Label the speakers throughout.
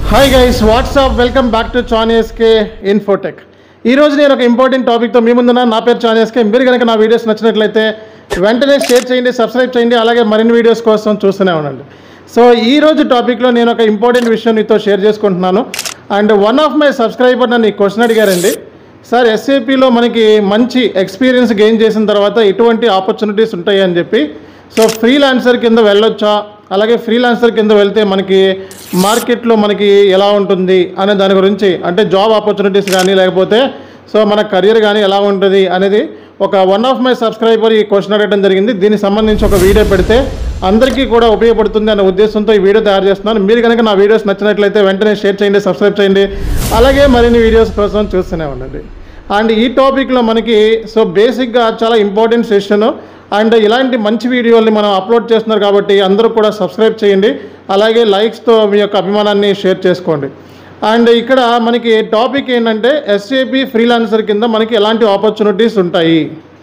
Speaker 1: hi guys what's up welcome back to చానేస్కే Infotech ఈ రోజు నేను ఒక ఇంపార్టెంట్ టాపిక్తో మీ ముందున్న నా పేరు చానేస్కే మీరు కనుక నా వీడియోస్ నచ్చినట్లయితే వెంటనే షేర్ చేయండి సబ్స్క్రైబ్ చేయండి అలాగే మరిన్ని వీడియోస్ కోసం చూస్తూనే ఉండండి సో ఈ రోజు టాపిక్లో నేను ఒక ఇంపార్టెంట్ విషయం మీతో షేర్ చేసుకుంటున్నాను and one of my subscriber నన్ను ఈ క్వశ్చన్ అడిగారండి సార్ ఎస్ఏపిలో మనకి మంచి ఎక్స్పీరియన్స్ గెయిన్ చేసిన తర్వాత ఎటువంటి ఆపర్చునిటీస్ ఉంటాయి అని చెప్పి సో ఫ్రీలాన్సర్ కింద వెళ్ళొచ్చా అలాగే ఫ్రీలాన్సర్ కింద వెళ్తే మనకి మార్కెట్లో మనకి ఎలా ఉంటుంది అనే దాని గురించి అంటే జాబ్ ఆపర్చునిటీస్ కానీ లేకపోతే సో మన కెరియర్ కానీ ఎలా ఉంటుంది అనేది ఒక వన్ ఆఫ్ మై సబ్స్క్రైబర్ ఈ క్వశ్చన్ అడగడం జరిగింది దీనికి సంబంధించి ఒక వీడియో పెడితే అందరికీ కూడా ఉపయోగపడుతుంది అనే ఉద్దేశంతో ఈ వీడియో తయారు చేస్తున్నాను మీరు కనుక నా వీడియోస్ నచ్చినట్లయితే వెంటనే షేర్ చేయండి సబ్స్క్రైబ్ చేయండి అలాగే మరిన్ని వీడియోస్ కోసం చూస్తూనే ఉండండి అండ్ ఈ టాపిక్లో మనకి సో బేసిక్గా చాలా ఇంపార్టెంట్ సెషన్ అండ్ ఇలాంటి మంచి వీడియోల్ని మనం అప్లోడ్ చేస్తున్నారు కాబట్టి అందరూ కూడా సబ్స్క్రైబ్ చేయండి అలాగే లైక్స్తో మీ యొక్క అభిమానాన్ని షేర్ చేసుకోండి అండ్ ఇక్కడ మనకి టాపిక్ ఏంటంటే ఎస్ఏపి ఫ్రీలాన్సర్ కింద మనకి ఎలాంటి ఆపర్చునిటీస్ ఉంటాయి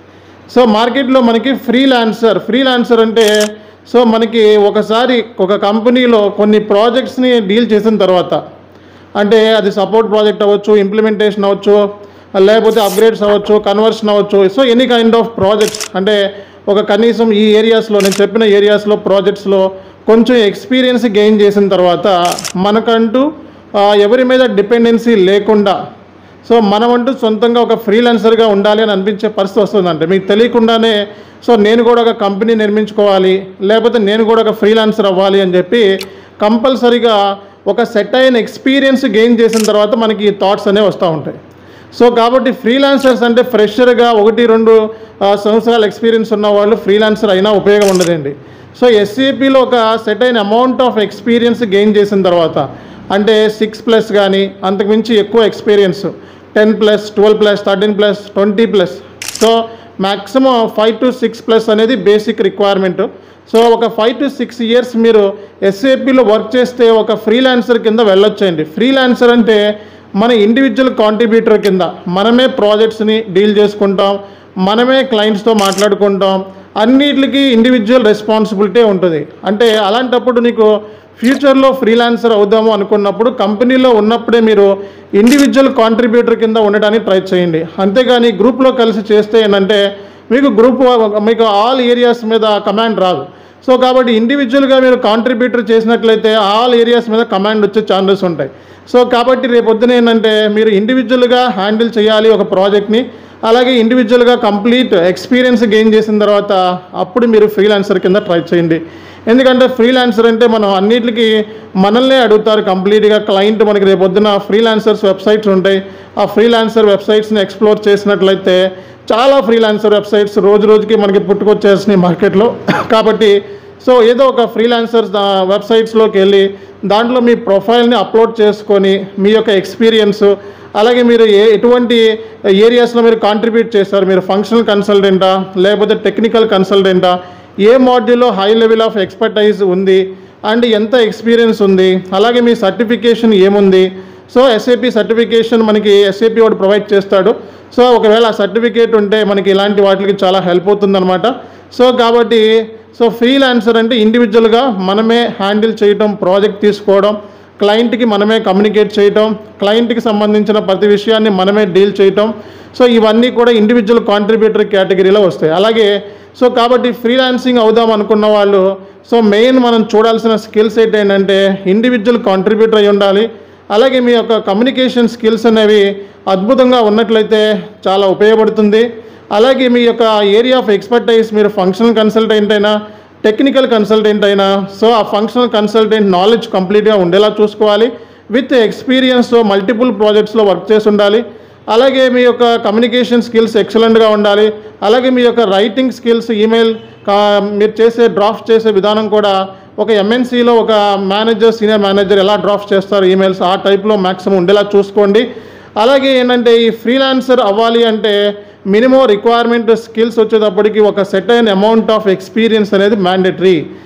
Speaker 1: సో మార్కెట్లో మనకి ఫ్రీలాన్సర్ ఫ్రీలాన్సర్ అంటే సో మనకి ఒకసారి ఒక కంపెనీలో కొన్ని ప్రాజెక్ట్స్ని డీల్ చేసిన తర్వాత అంటే అది సపోర్ట్ ప్రాజెక్ట్ అవ్వచ్చు ఇంప్లిమెంటేషన్ అవ్వచ్చు లేకపోతే అప్గ్రేడ్స్ అవ్వచ్చు కన్వర్షన్ అవ్వచ్చు so any kind of projects అంటే ఒక కనీసం ఈ ఏరియాస్లో నేను చెప్పిన ఏరియాస్లో ప్రాజెక్ట్స్లో కొంచెం ఎక్స్పీరియన్స్ గెయిన్ చేసిన తర్వాత మనకంటూ ఆ, ఎవరి మీద డిపెండెన్సీ లేకుండా సో మనమంటూ సొంతంగా ఒక ఫ్రీలాన్సర్గా ఉండాలి అని అనిపించే పరిస్థితి వస్తుందంటే మీకు తెలియకుండానే సో నేను కూడా ఒక కంపెనీ నిర్మించుకోవాలి లేకపోతే నేను కూడా ఒక ఫ్రీలాన్సర్ అవ్వాలి అని చెప్పి కంపల్సరీగా ఒక సెట్ అయిన ఎక్స్పీరియన్స్ గెయిన్ చేసిన తర్వాత మనకి ఈ థాట్స్ అనేవి వస్తూ ఉంటాయి సో కాబట్టి ఫ్రీలాన్సర్స్ అంటే ఫ్రెషర్గా ఒకటి రెండు ఆ, సంవత్సరాల ఎక్స్పీరియన్స్ ఉన్న వాళ్ళు ఫ్రీలాన్సర్ అయినా ఉపయోగం ఉండదండి సో ఎస్సీపీలో ఒక సెట్ అయిన అమౌంట్ ఆఫ్ ఎక్స్పీరియన్స్ గెయిన్ చేసిన తర్వాత అంటే సిక్స్ ప్లస్ కానీ అంతకుమించి ఎక్కువ experience ten plus twelve plus thirteen plus twenty plus so maximum five to six plus అనేది బేసిక్ రిక్వైర్మెంట్ సో ఒక ఫైవ్ టు సిక్స్ ఇయర్స్ మీరు ఎస్ఏపిలో వర్క్ చేస్తే ఒక ఫ్రీలాన్సర్ కింద వెళ్ళొచ్చండి ఫ్రీలాన్సర్ అంటే మన ఇండివిజువల్ కాంట్రిబ్యూటర్ కింద మనమే ప్రాజెక్ట్స్ని డీల్ చేసుకుంటాం మనమే క్లయింట్స్తో మాట్లాడుకుంటాం అన్నిటికి ఇండివిజువల్ రెస్పాన్సిబిలిటీ ఉంటుంది అంటే అలాంటప్పుడు నీకు ఫ్యూచర్లో ఫ్రీలాన్సర్ అవుదాము అనుకున్నప్పుడు కంపెనీలో ఉన్నప్పుడే మీరు ఇండివిజువల్ కాంట్రిబ్యూటర్ కింద ఉండడానికి ట్రై చేయండి అంతేగాని గ్రూప్లో కలిసి చేస్తే ఏంటంటే మీకు గ్రూప్ మీకు ఆల్ ఏరియాస్ మీద కమాండ్ రాదు సో కాబట్టి ఇండివిజువల్గా మీరు కాంట్రిబ్యూటర్ చేసినట్లయితే ఆల్ ఏరియాస్ మీద కమాండ్ వచ్చే ఛాన్సెస్ ఉంటాయి సో కాబట్టి రేపు పొద్దున ఏంటంటే మీరు ఇండివిజువల్గా హ్యాండిల్ చేయాలి ఒక ప్రాజెక్ట్ని అలాగే ఇండివిజువల్గా కంప్లీట్ ఎక్స్పీరియన్స్ గెయిన్ చేసిన తర్వాత అప్పుడు మీరు ఫ్రీలాన్సర్ కింద ట్రై చేయండి ఎందుకంటే ఫ్రీలాన్సర్ అంటే మనం అన్నిటికీ మనల్నే అడుగుతారు కంప్లీట్గా క్లయింట్ మనకి రేపు పొద్దున ఫ్రీలాన్సర్స్ వెబ్సైట్స్ ఉంటాయి ఆ ఫ్రీలాన్సర్ వెబ్సైట్స్ని ఎక్స్ప్లోర్ చేసినట్లయితే చాలా ఫ్రీలాన్సర్ వెబ్సైట్స్ రోజు రోజుకి మనకి పుట్టుకొచ్చేసినాయి మార్కెట్లో కాబట్టి సో ఏదో ఒక ఫ్రీలాన్సర్స్ వెబ్సైట్స్లోకి వెళ్ళి దాంట్లో మీ ప్రొఫైల్ని అప్లోడ్ చేసుకొని మీ యొక్క ఎక్స్పీరియన్స్ అలాగే మీరు ఏ ఎటువంటి ఏరియాస్లో మీరు కాంట్రిబ్యూట్ చేస్తారు మీరు ఫంక్షనల్ కన్సల్టెంటా లేకపోతే టెక్నికల్ కన్సల్టెంటా ఏ మాడ్యూల్లో హై లెవెల్ ఆఫ్ ఎక్స్పర్టైజ్ ఉంది అండ్ ఎంత ఎక్స్పీరియన్స్ ఉంది అలాగే మీ సర్టిఫికేషన్ ఏముంది సో ఎస్ఏపి సర్టిఫికేషన్ మనకి ఎస్ఏపి వాడు ప్రొవైడ్ చేస్తాడు సో ఒకవేళ ఆ సర్టిఫికేట్ ఉంటే మనకి ఇలాంటి వాటికి చాలా హెల్ప్ అవుతుందన్నమాట సో కాబట్టి సో ఫ్రీలాన్సర్ అంటే ఇండివిజువల్గా మనమే హ్యాండిల్ చేయటం ప్రాజెక్ట్ తీసుకోవడం క్లయింట్కి మనమే కమ్యూనికేట్ చేయటం క్లయింట్కి సంబంధించిన ప్రతి విషయాన్ని మనమే డీల్ చేయటం సో ఇవన్నీ కూడా ఇండివిజువల్ కాంట్రిబ్యూటర్ కేటగిరీలో వస్తాయి అలాగే సో కాబట్టి ఫ్రీలాన్సింగ్ అవుదాం అనుకున్న వాళ్ళు సో మెయిన్ మనం చూడాల్సిన స్కిల్ సెట్ ఏంటంటే ఇండివిజువల్ కాంట్రిబ్యూటర్ అయి ఉండాలి అలాగే మీ యొక్క కమ్యూనికేషన్ స్కిల్స్ అనేవి అద్భుతంగా ఉన్నట్లయితే చాలా ఉపయోగపడుతుంది అలాగే మీ యొక్క ఏరియా ఆఫ్ ఎక్స్పర్టైజ్ మీరు ఫంక్షనల్ కన్సల్టెంట్ అయినా టెక్నికల్ కన్సల్టెంట్ అయినా సో ఆ ఫంక్షనల్ కన్సల్టెంట్ నాలెడ్జ్ కంప్లీట్గా ఉండేలా చూసుకోవాలి విత్ ఎక్స్పీరియన్స్ మల్టిపుల్ ప్రాజెక్ట్స్లో వర్క్ చేసి ఉండాలి అలాగే మీ యొక్క కమ్యూనికేషన్ స్కిల్స్ ఎక్సలెంట్గా ఉండాలి అలాగే మీ యొక్క రైటింగ్ స్కిల్స్ ఈమెయిల్ మీరు చేసే డ్రాఫ్ట్ చేసే విధానం కూడా ఒక ఎంఎన్సీలో ఒక మేనేజర్ సీనియర్ మేనేజర్ ఎలా డ్రాఫ్ట్ చేస్తారు ఈమెయిల్స్ ఆ టైప్లో మ్యాక్సిమం ఉండేలా చూసుకోండి అలాగే ఏంటంటే ఈ ఫ్రీలాన్సర్ అవ్వాలి అంటే మినిమం రిక్వైర్మెంట్ స్కిల్స్ వచ్చేటప్పటికి ఒక సెట్ అయిన అమౌంట్ ఆఫ్ ఎక్స్పీరియన్స్ అనేది మ్యాండేటరీ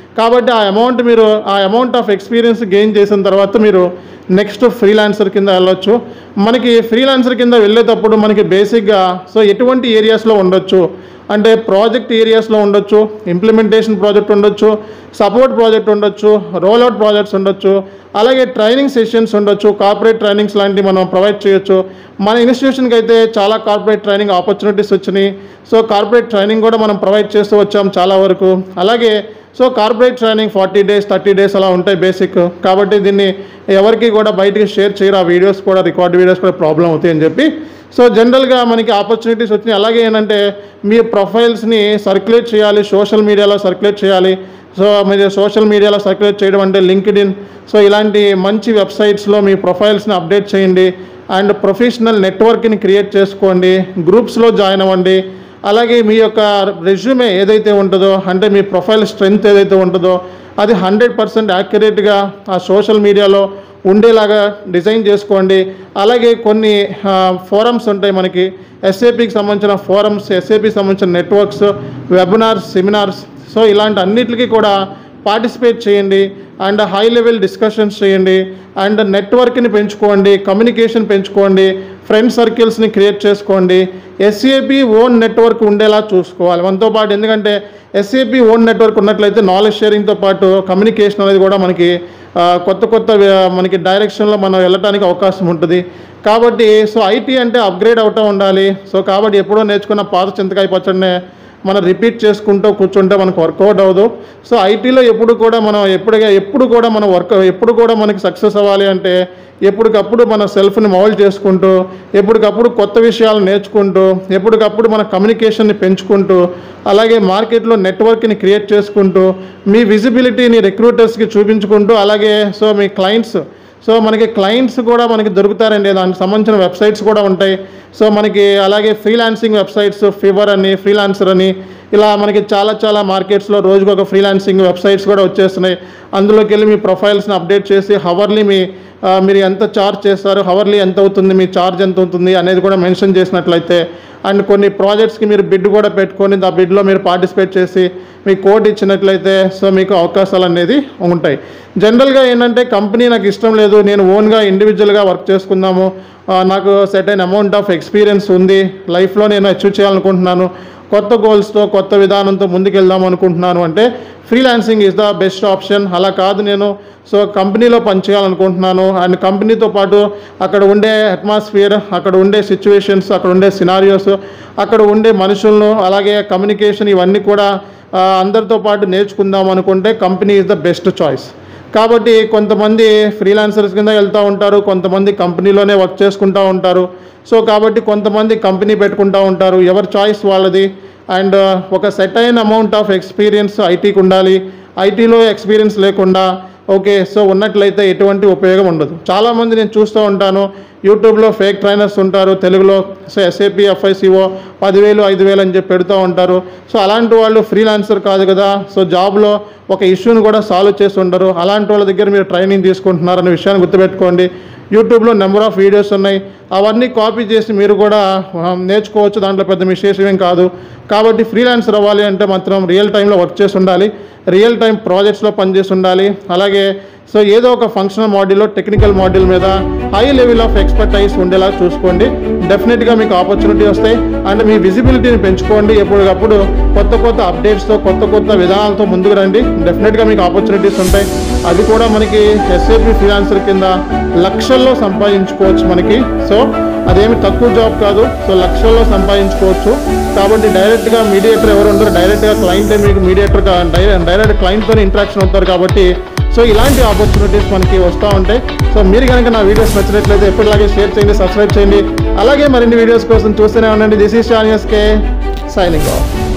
Speaker 1: కాబట్టి ఆ అమౌంట్ మీరు ఆ అమౌంట్ ఆఫ్ ఎక్స్పీరియన్స్ గెయిన్ చేసిన తర్వాత మీరు నెక్స్ట్ ఫ్రీలాన్సర్ కింద వెళ్ళొచ్చు మనకి ఫ్రీలాన్సర్ కింద వెళ్ళేటప్పుడు మనకి బేసిక్గా సో ఎటువంటి ఏరియాస్లో ఉండొచ్చు అంటే ప్రాజెక్ట్ ఏరియాస్లో ఉండొచ్చు ఇంప్లిమెంటేషన్ ప్రాజెక్ట్ ఉండొచ్చు సపోర్ట్ ప్రాజెక్ట్ ఉండొచ్చు రోల్అవుట్ ప్రాజెక్ట్స్ ఉండొచ్చు అలాగే ట్రైనింగ్ సెషన్స్ ఉండొచ్చు కార్పొరేట్ ట్రైనింగ్స్ లాంటివి మనం ప్రొవైడ్ చేయొచ్చు మన ఇన్స్టిట్యూషన్కి అయితే చాలా కార్పొరేట్ ట్రైనింగ్ ఆపర్చునిటీస్ వచ్చినాయి సో కార్పొరేట్ ట్రైనింగ్ కూడా మనం ప్రొవైడ్ చేస్తూ వచ్చాం చాలా వరకు అలాగే so corporate training forty days thirty days అలా ఉంటాయి బేసిక్ కాబట్టి దీన్ని ఎవరికి కూడా బయటికి షేర్ చేయరు ఆ వీడియోస్ కూడా రికార్డ్ వీడియోస్ కూడా ప్రాబ్లం అవుతాయి అని చెప్పి సో జనరల్గా మనకి ఆపర్చునిటీస్ వచ్చినాయి అలాగే ఏంటంటే మీ ప్రొఫైల్స్ని సర్క్యులేట్ చేయాలి సోషల్ మీడియాలో సర్క్యులేట్ చేయాలి సో మీరు సోషల్ మీడియాలో సర్క్యులేట్ చేయడం అంటే లింక్డ్ ఇన్ సో ఇలాంటి మంచి వెబ్సైట్స్లో మీ ప్రొఫైల్స్ని అప్డేట్ చేయండి అండ్ ప్రొఫెషనల్ నెట్వర్క్ని క్రియేట్ చేసుకోండి గ్రూప్స్లో జాయిన్ అవ్వండి అలాగే మీ యొక్క రెజ్యూమే ఏదైతే ఉంటుందో అంటే మీ ప్రొఫైల్ స్ట్రెంగ్త్ ఏదైతే ఉంటుందో అది హండ్రెడ్ పర్సెంట్ యాక్యురేట్గా ఆ సోషల్ మీడియాలో ఉండేలాగా డిజైన్ చేసుకోండి అలాగే కొన్ని ఫోరమ్స్ ఉంటాయి మనకి ఎస్ఏపికి సంబంధించిన ఫోరమ్స్ ఎస్ఏపికి సంబంధించిన నెట్వర్క్స్ వెబినార్స్ సెమినార్స్ సో ఇలాంటి అన్నిటికీ కూడా పార్టిసిపేట్ చేయండి అండ్ హై లెవెల్ డిస్కషన్స్ చేయండి అండ్ నెట్వర్క్ని పెంచుకోండి కమ్యూనికేషన్ పెంచుకోండి ఫ్రెండ్ సర్కిల్స్ని క్రియేట్ చేసుకోండి ఎస్ఏపి ఓన్ నెట్వర్క్ ఉండేలా చూసుకోవాలి మనతో పాటు ఎందుకంటే ఎస్ఏపి ఓన్ నెట్వర్క్ ఉన్నట్లయితే నాలెడ్జ్ షేరింగ్తో పాటు కమ్యూనికేషన్ అనేది కూడా మనకి ఆ, కొత్త కొత్త ఆ, మనకి డైరెక్షన్లో మనం వెళ్ళటానికి అవకాశం ఉంటుంది కాబట్టి సో ఐటీ అంటే అప్గ్రేడ్ అవుతూ ఉండాలి సో కాబట్టి ఎప్పుడో నేర్చుకున్న పాత చింతకాయ పచ్చడినే మనం రిపీట్ చేసుకుంటూ కూర్చుంటే మనకు వర్కౌట్ అవ్వదు సో ఐటీలో ఎప్పుడు కూడా మనం ఎప్పుడుగా ఎప్పుడు కూడా మనం వర్క్ ఎప్పుడు కూడా మనకి సక్సెస్ అవ్వాలి అంటే ఎప్పటికప్పుడు మన సెల్ఫ్ని మౌల్డ్ చేసుకుంటూ ఎప్పటికప్పుడు కొత్త విషయాలు నేర్చుకుంటూ ఎప్పటికప్పుడు మన కమ్యూనికేషన్ని పెంచుకుంటూ అలాగే మార్కెట్లో నెట్వర్క్ని క్రియేట్ చేసుకుంటూ మీ విజిబిలిటీని రిక్రూటర్స్కి చూపించుకుంటూ అలాగే సో మీ క్లయింట్స్ సో మనకి క్లయింట్స్ కూడా మనకి దొరుకుతారండి దానికి సంబంధించిన వెబ్సైట్స్ కూడా ఉంటాయి సో మనకి అలాగే ఫ్రీలాన్సింగ్ వెబ్సైట్స్ ఫీవర్ అని ఫ్రీలాన్సర్ అని ఇలా మనకి చాలా చాలా మార్కెట్స్లో రోజుకు ఒక ఫ్రీలాన్సింగ్ వెబ్సైట్స్ కూడా వచ్చేస్తున్నాయి అందులోకి వెళ్ళి మీ ప్రొఫైల్స్ని అప్డేట్ చేసి హవర్లీ మీ ఆ, మీరు ఎంత చార్జ్ చేస్తారు హవర్లీ ఎంత అవుతుంది మీ చార్జ్ ఎంత అవుతుంది అనేది కూడా మెన్షన్ చేసినట్లయితే అండ్ కొన్ని ప్రాజెక్ట్స్కి మీరు బిడ్ కూడా పెట్టుకొని ఆ బిడ్లో మీరు పార్టిసిపేట్ చేసి మీ కోడ్ ఇచ్చినట్లయితే సో మీకు అవకాశాలు అనేది ఉంటాయి జనరల్గా ఏంటంటే కంపెనీ నాకు ఇష్టం లేదు నేను ఓన్గా ఇండివిజువల్గా వర్క్ చేసుకుందాము ఆ, నాకు సెట్ అయిన అమౌంట్ ఆఫ్ ఎక్స్పీరియన్స్ ఉంది లైఫ్లో నేను అచీవ్ చేయాలనుకుంటున్నాను కొత్త గోల్స్తో కొత్త విధానంతో ముందుకెళ్దాం అనుకుంటున్నాను అంటే freelancing is the best option అలా కాదు నేను సో కంపెనీలో పనిచేయాలనుకుంటున్నాను అండ్ కంపెనీతో పాటు అక్కడ ఉండే అట్మాస్ఫియర్ అక్కడ ఉండే సిచ్యువేషన్స్ అక్కడ ఉండే సినారియోస్ అక్కడ ఉండే మనుషులను అలాగే కమ్యూనికేషన్ ఇవన్నీ కూడా ఆ, అందరితో పాటు నేర్చుకుందాం అనుకుంటే company is the best choice కాబట్టి కొంతమంది ఫ్రీలాన్సర్స్ కింద వెళ్తూ ఉంటారు కొంతమంది కంపెనీలోనే వర్క్ చేసుకుంటూ ఉంటారు సో కాబట్టి కొంతమంది కంపెనీ పెట్టుకుంటూ ఉంటారు ఎవరి చాయిస్ వాళ్ళది అండ్ ఒక సెట్ అయిన అమౌంట్ ఆఫ్ ఎక్స్పీరియన్స్ ఐటీకి ఉండాలి ఐటీలో ఎక్స్పీరియన్స్ లేకుండా ఓకే సో ఉన్నట్లయితే ఎటువంటి ఉపయోగం ఉండదు చాలామంది నేను చూస్తూ ఉంటాను యూట్యూబ్లో ఫేక్ ట్రైనర్స్ ఉంటారు తెలుగులో సో ఎస్ఏపి ఎఫ్ఐసిఓ పదివేలు ఐదు వేలు అని చెప్పి పెడుతూ ఉంటారు సో అలాంటి వాళ్ళు ఫ్రీలాన్సర్ కాదు కదా సో జాబ్లో ఒక ఇష్యూని కూడా సాల్వ్ చేసి ఉండరు అలాంటి వాళ్ళ దగ్గర మీరు ట్రైనింగ్ తీసుకుంటున్నారనే విషయాన్ని గుర్తుపెట్టుకోండి యూట్యూబ్లో నెంబర్ ఆఫ్ వీడియోస్ ఉన్నాయి అవన్నీ కాపీ చేసి మీరు కూడా ఆ, నేర్చుకోవచ్చు దాంట్లో పెద్ద విశేషం ఏం కాదు కాబట్టి ఫ్రీలాన్సర్ అవ్వాలి అంటే మాత్రం రియల్ టైంలో వర్క్ చేసి ఉండాలి రియల్ టైం ప్రాజెక్ట్స్లో పనిచేసి ఉండాలి అలాగే సో ఏదో ఒక ఫంక్షనల్ మాడ్యూల్లో టెక్నికల్ మాడ్యూల్ మీద హై లెవెల్ ఆఫ్ ఎక్స్పర్టైజ్ ఉండేలా చూసుకోండి డెఫినెట్గా మీకు ఆపర్చునిటీ వస్తాయి అండ్ మీ విజిబిలిటీని పెంచుకోండి ఎప్పటికప్పుడు కొత్త కొత్త అప్డేట్స్తో కొత్త కొత్త విధానాలతో ముందుకు రండి డెఫినెట్గా మీకు ఆపర్చునిటీస్ ఉంటాయి అది కూడా మనకి ఎస్ఏపి ఫినాన్సర్ కింద లక్షల్లో సంపాదించుకోవచ్చు మనకి సో అదేమి తక్కువ జాబ్ కాదు సో లక్షల్లో సంపాదించుకోవచ్చు కాబట్టి డైరెక్ట్గా మీడియేటర్ ఎవరు ఉండరు డైరెక్ట్గా క్లయింటే మీకు మీడియేటర్ డైరెక్ట్ క్లయింట్తో ఇంట్రాక్షన్ అవుతారు కాబట్టి సో ఇలాంటి ఆపర్చునిటీస్ మనకి వస్తూ ఉంటాయి సో మీరు కనుక నా వీడియోస్ నచ్చినట్లయితే ఎప్పటిలాగే షేర్ చేయండి సబ్స్క్రైబ్ చేయండి అలాగే మరిన్ని వీడియోస్ కోసం చూస్తూనే ఉండండి దిస్ ఈస్ చానియస్కే సైనింగ్ ఆఫ్